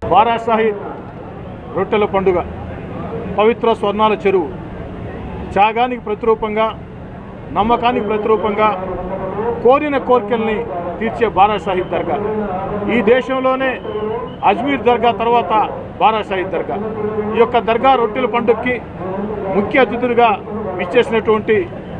బారా షాహీద్ రొట్టెల పండుగ పవిత్ర స్వర్ణాల చెరువు త్యాగానికి ప్రతిరూపంగా నమ్మకానికి ప్రతిరూపంగా కోరిన కోరికల్ని తీర్చే బారా షాహీద్ దర్గా ఈ దేశంలోనే అజ్మీర్ దర్గా తర్వాత బారా షాహీద్ దర్గా ఈ యొక్క దర్గా రొట్టెల పండుగకి ముఖ్య అతిథులుగా విచ్చేసినటువంటి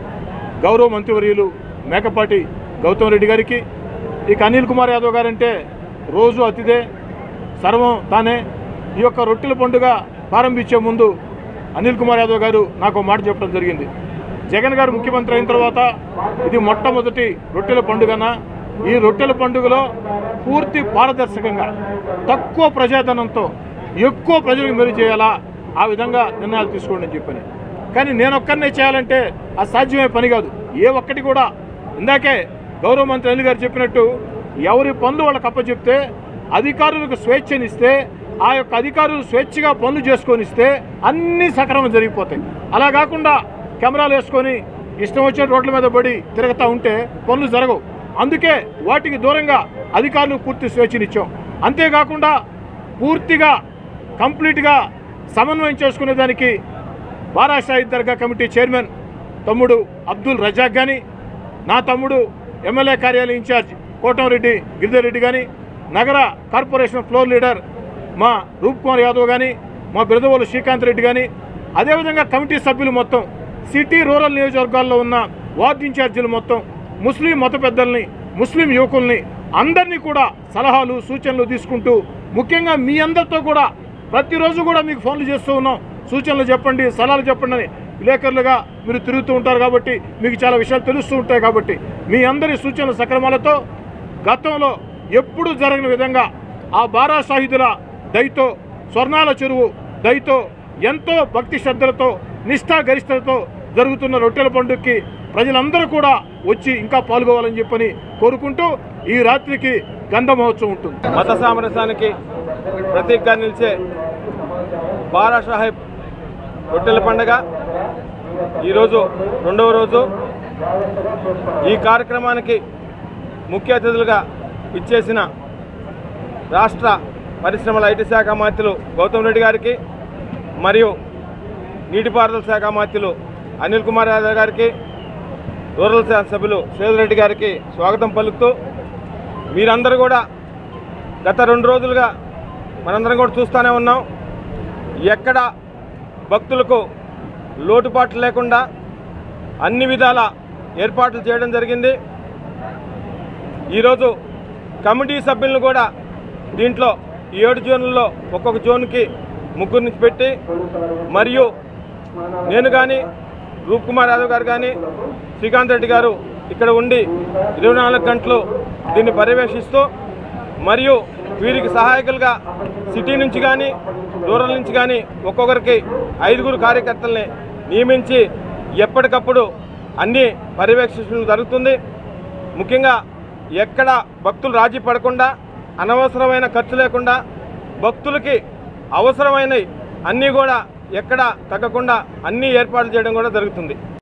గౌరవ మంత్రివర్యులు మేకపాటి గౌతమ్ రెడ్డి గారికి ఇక అనిల్ కుమార్ యాదవ్ గారంటే రోజు అతిథే సర్వం తానే ఈ యొక్క రొట్టెల పండుగ ప్రారంభించే ముందు అనిల్ కుమార్ యాదవ్ గారు నాకు ఒక మాట చెప్పడం జరిగింది జగన్ గారు ముఖ్యమంత్రి అయిన తర్వాత ఇది మొట్టమొదటి రొట్టెల పండుగన ఈ రొట్టెల పండుగలో పూర్తి పారదర్శకంగా తక్కువ ప్రజాధనంతో ఎక్కువ ప్రజలకు మెరుగు చేయాలా ఆ విధంగా నిర్ణయాలు తీసుకోండి అని చెప్పని కానీ నేను ఒక్కరినే చేయాలంటే అసాధ్యమే పని కాదు ఏ ఒక్కటి కూడా ఇందాకే గౌరవ మంత్రి అనిల్ గారు చెప్పినట్టు ఎవరి పనులు వాళ్ళకి అప్పచెప్తే అధికారులకు స్వేచ్ఛనిస్తే ఆ యొక్క అధికారులు స్వేచ్ఛగా పనులు చేసుకొని ఇస్తే అన్నీ సక్రమం జరిగిపోతాయి అలా కాకుండా కెమెరాలు వేసుకొని ఇష్టం వచ్చిన రోడ్ల మీద పడి తిరుగుతూ ఉంటే పనులు జరగవు అందుకే వాటికి దూరంగా అధికారులు పూర్తి స్వేచ్ఛనిచ్చాం అంతేకాకుండా పూర్తిగా కంప్లీట్గా సమన్వయం చేసుకునే దానికి బారా షాహిద్ దర్గా కమిటీ చైర్మన్ తమ్ముడు అబ్దుల్ రజాక్ కానీ నా తమ్ముడు ఎమ్మెల్యే కార్యాలయ ఇన్ఛార్జ్ కోటంరెడ్డి గిరిధర్ రెడ్డి కానీ నగర కార్పొరేషన్ ఫ్లోర్ లీడర్ మా రూప్ కుమార్ యాదవ్ కానీ మా బిరదవోలు శ్రీకాంత్ రెడ్డి కానీ అదేవిధంగా కమిటీ సభ్యులు మొత్తం సిటీ రూరల్ నియోజకవర్గాల్లో ఉన్న వార్డు ఇన్ఛార్జీలు మొత్తం ముస్లిం మత పెద్దల్ని ముస్లిం యువకుల్ని అందరినీ కూడా సలహాలు సూచనలు తీసుకుంటూ ముఖ్యంగా మీ అందరితో కూడా ప్రతిరోజు కూడా మీకు ఫోన్లు చేస్తూ ఉన్నాం సూచనలు చెప్పండి సలహాలు చెప్పండి అని విలేకరులుగా మీరు తిరుగుతూ ఉంటారు కాబట్టి మీకు చాలా విషయాలు తెలుస్తూ ఉంటాయి కాబట్టి మీ అందరి సూచనల సక్రమాలతో గతంలో ఎప్పుడూ జరగని విధంగా ఆ బారా సాహితుల దయతో స్వర్ణాల చెరువు దయతో ఎంతో భక్తి శ్రద్ధలతో నిష్ఠా గరిష్టలతో జరుగుతున్న రొట్టెల పండుగకి ప్రజలందరూ కూడా వచ్చి ఇంకా పాల్గొవాలని చెప్పని కోరుకుంటూ ఈ రాత్రికి గంధ మహోత్సవం ఉంటుంది మత సామరస్యానికి ప్రతీకగా నిలిచే బారా సాహెబ్ రొట్టెల పండుగ ఈరోజు రెండవ రోజు ఈ కార్యక్రమానికి ముఖ్య అతిథులుగా ఇచ్చేసిన రాష్ట్ర పరిశ్రమల ఐటీ శాఖ మంత్రులు గౌతమ్ రెడ్డి గారికి మరియు నీటిపారుదల శాఖ మంత్రులు అనిల్ కుమార్ యాదవ్ గారికి రూరల్ శాఖ సభ్యులు శ్రీధర్ రెడ్డి గారికి స్వాగతం పలుకుతూ మీరందరూ కూడా గత రెండు రోజులుగా మనందరం కూడా చూస్తూనే ఉన్నాం ఎక్కడ భక్తులకు లోటుపాట్లు లేకుండా అన్ని విధాల ఏర్పాట్లు చేయడం జరిగింది ఈరోజు కమిటీ సభ్యులను కూడా దీంట్లో ఈ ఏడు జోన్లలో ఒక్కొక్క జోన్కి ముగ్గురు నుంచి పెట్టి మరియు నేను కానీ రూప్ కుమార్ యాదవ్ గారు కానీ శ్రీకాంత్ రెడ్డి గారు ఇక్కడ ఉండి ఇరవై నాలుగు గంటలు దీన్ని పర్యవేక్షిస్తూ మరియు వీరికి సహాయకులుగా సిటీ నుంచి కానీ రూరల్ నుంచి కానీ ఒక్కొక్కరికి ఐదుగురు కార్యకర్తల్ని నియమించి ఎప్పటికప్పుడు అన్ని పర్యవేక్షించడం జరుగుతుంది ముఖ్యంగా ఎక్కడ భక్తులు రాజీ పడకుండా అనవసరమైన ఖర్చు లేకుండా భక్తులకి అవసరమైనవి అన్నీ కూడా ఎక్కడ తగ్గకుండా అన్ని ఏర్పాట్లు చేయడం కూడా జరుగుతుంది